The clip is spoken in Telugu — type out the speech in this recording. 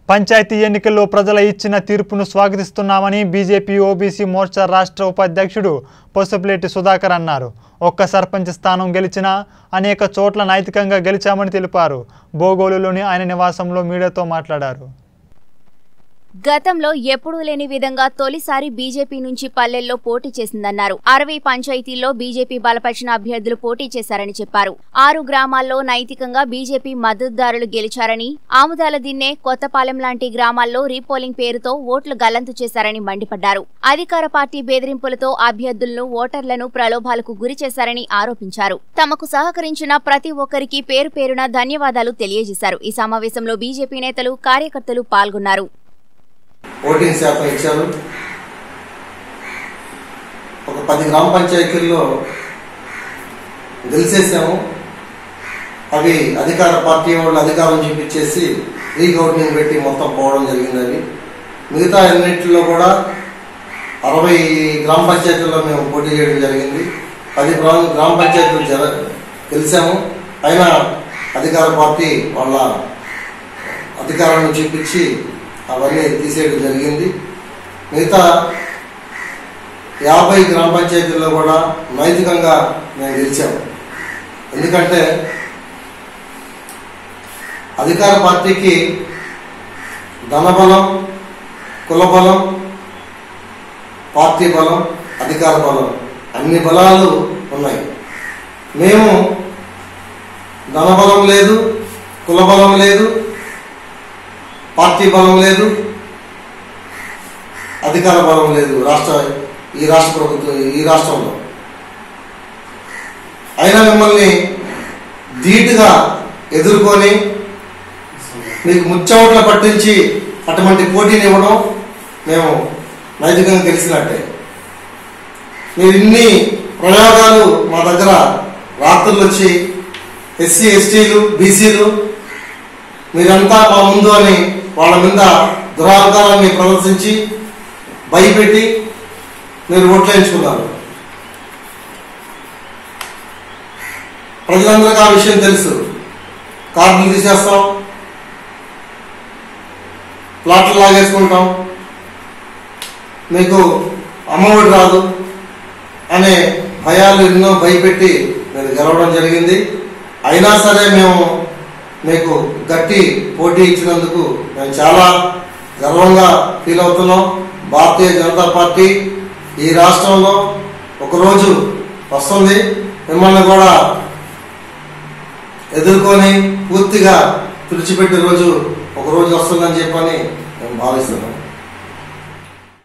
పంచాయతీ ఎన్నికల్లో ప్రజల ఇచ్చిన తీర్పును స్వాగతిస్తున్నామని బీజేపీ ఓబీసీ మోర్చా రాష్ట్ర ఉపాధ్యక్షుడు పసుపులేటి సుధాకర్ అన్నారు ఒక్క సర్పంచ్ స్థానం గెలిచినా అనేక చోట్ల నైతికంగా గెలిచామని తెలిపారు బోగోలులోని ఆయన నివాసంలో మీడియాతో మాట్లాడారు గతంలో ఎప్పుడూ లేని విధంగా తొలిసారి బీజేపీ నుంచి పల్లెల్లో పోటీ చేసిందన్నారు అరవై పంచాయతీల్లో బీజేపీ బలపరిచిన అభ్యర్థులు పోటీ చేశారని చెప్పారు ఆరు గ్రామాల్లో నైతికంగా బీజేపీ మద్దతుదారులు గెలిచారని ఆముదాల దిన్నే కొత్తపాలెం లాంటి గ్రామాల్లో రీపోలింగ్ పేరుతో ఓట్లు గల్లంతు చేశారని మండిపడ్డారు అధికార పార్టీ బెదిరింపులతో అభ్యర్థులను ఓటర్లను ప్రలోభాలకు గురి చేశారని ఆరోపించారు తమకు సహకరించిన ప్రతి ఒక్కరికి పేరు పేరున ధన్యవాదాలు తెలియజేశారు ఈ సమావేశంలో బీజేపీ నేతలు కార్యకర్తలు పాల్గొన్నారు ఓటింగ్ శాతం ఇచ్చారు ఒక పది గ్రామ పంచాయతీల్లో గెలిచేసాము అవి అధికార పార్టీ వాళ్ళు అధికారం చూపించేసి రీకౌంటింగ్ పెట్టి మొత్తం పోవడం జరిగింది అవి మిగతా అన్నింటిలో కూడా అరవై గ్రామ పంచాయతీల్లో మేము పోటీ చేయడం జరిగింది పది గ్రామ గ్రామ పంచాయతీలు జర గెలిచాము అయినా అధికార పార్టీ వాళ్ళ అధికారాన్ని చూపించి అవన్నీ తీసేయడం జరిగింది మిగతా యాభై గ్రామ పంచాయతీల్లో కూడా నైతికంగా మేము గెలిచాము ఎందుకంటే అధికార పార్టీకి ధనబలం కులబలం పార్టీ బలం అధికార బలం అన్ని బలాలు ఉన్నాయి మేము ధనబలం లేదు కులబలం లేదు పార్టీ బలం లేదు అధికార బలం లేదు రాష్ట్ర ఈ రాష్ట్ర ప్రభుత్వం ఈ రాష్ట్రంలో అయినా మిమ్మల్ని ధీటుగా ఎదుర్కొని మీకు ముచ్చవట్ల పట్టించి అటువంటి పోటీని ఇవ్వడం మేము నైతికంగా గెలిచినట్టే మీరు ఇన్ని ప్రయోగాలు మా దగ్గర రాత్రులు వచ్చి ఎస్సీ ఎస్టీలు బీసీలు మీరంతా మా ముందు అని వాళ్ళ మీద దురాంకారాన్ని ప్రదర్శించి భయపెట్టి మీరు ఓట్లేయించుకున్నారు ప్రజలందరికీ ఆ విషయం తెలుసు కార్డులు తీసేస్తాం ప్లాట్లు లాగేసుకుంటాం మీకు అమ్మఒడి రాదు అనే భయాలు ఎన్నో భయపెట్టి మీరు గెలవడం జరిగింది అయినా సరే మేము మీకు గట్టి పోటీ ఇచ్చినందుకు మేము చాలా గర్వంగా ఫీల్ అవుతున్నాం భారతీయ జనతా పార్టీ ఈ రాష్ట్రంలో ఒకరోజు వస్తుంది మిమ్మల్ని కూడా ఎదుర్కొని పూర్తిగా తుడిచిపెట్టే రోజు ఒక రోజు వస్తుందని చెప్పని మేము భావిస్తున్నాం